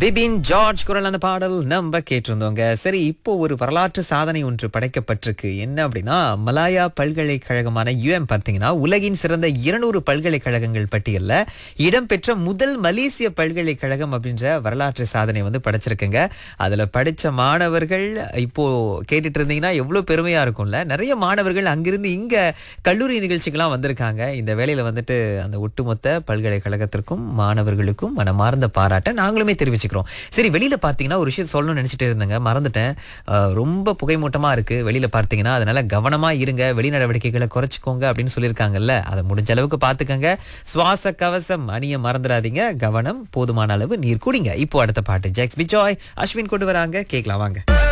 Bipin George குரல் அந்த பாடல் நம்ம கேட்டிருந்தோங்க சரி இப்போ ஒரு வரலாற்று சாதனை ஒன்று படைக்கப்பட்டிருக்கு என்ன அப்படின்னா மலாயா பல்கலைக்கழகமான யுஎம் பார்த்தீங்கன்னா உலகின் சிறந்த இருநூறு பல்கலைக்கழகங்கள் பட்டியல்ல இடம்பெற்ற முதல் மலேசிய பல்கலைக்கழகம் அப்படின்ற வரலாற்று சாதனை வந்து படைச்சிருக்குங்க அதுல படிச்ச மாணவர்கள் இப்போ கேட்டுட்டு இருந்தீங்கன்னா எவ்வளவு பெருமையா இருக்கும்ல நிறைய மாணவர்கள் அங்கிருந்து இங்க கல்லூரி நிகழ்ச்சிக்கெல்லாம் வந்திருக்காங்க இந்த வேலையில வந்துட்டு அந்த ஒட்டுமொத்த பல்கலைக்கழகத்திற்கும் மாணவர்களுக்கும் மனமார்ந்த பாராட்ட நாங்களுமே தெரிவிச்சுக்கிறோம் சரி வெளியில பாத்தீங்கன்னா ஒரு விஷயம் சொல்லணும்னு நினைச்சிட்டு இருந்தேங்க மறந்துட்டேன் அஹ், ரொம்ப புகைமூட்டமா இருக்கு வெளியில பார்த்தீங்கன்னா அதனால கவனமா இருங்க வெளி நடவடிக்கைகளை குறைச்சிக்கோங்க அப்படின்னு சொல்லியிருக்காங்கல்ல அதை முடிஞ்ச அளவுக்கு பாத்துக்கங்க சுவாச கவசம் அணிய மறந்துடாதீங்க கவனம் போதுமான அளவு நீர் குடிங்க இப்போ அடுத்த பாட்டு ஜெக்ஸ் பிஜாய் அஸ்வின் கொண்டு வராங்க கேட்கலாம் வாங்க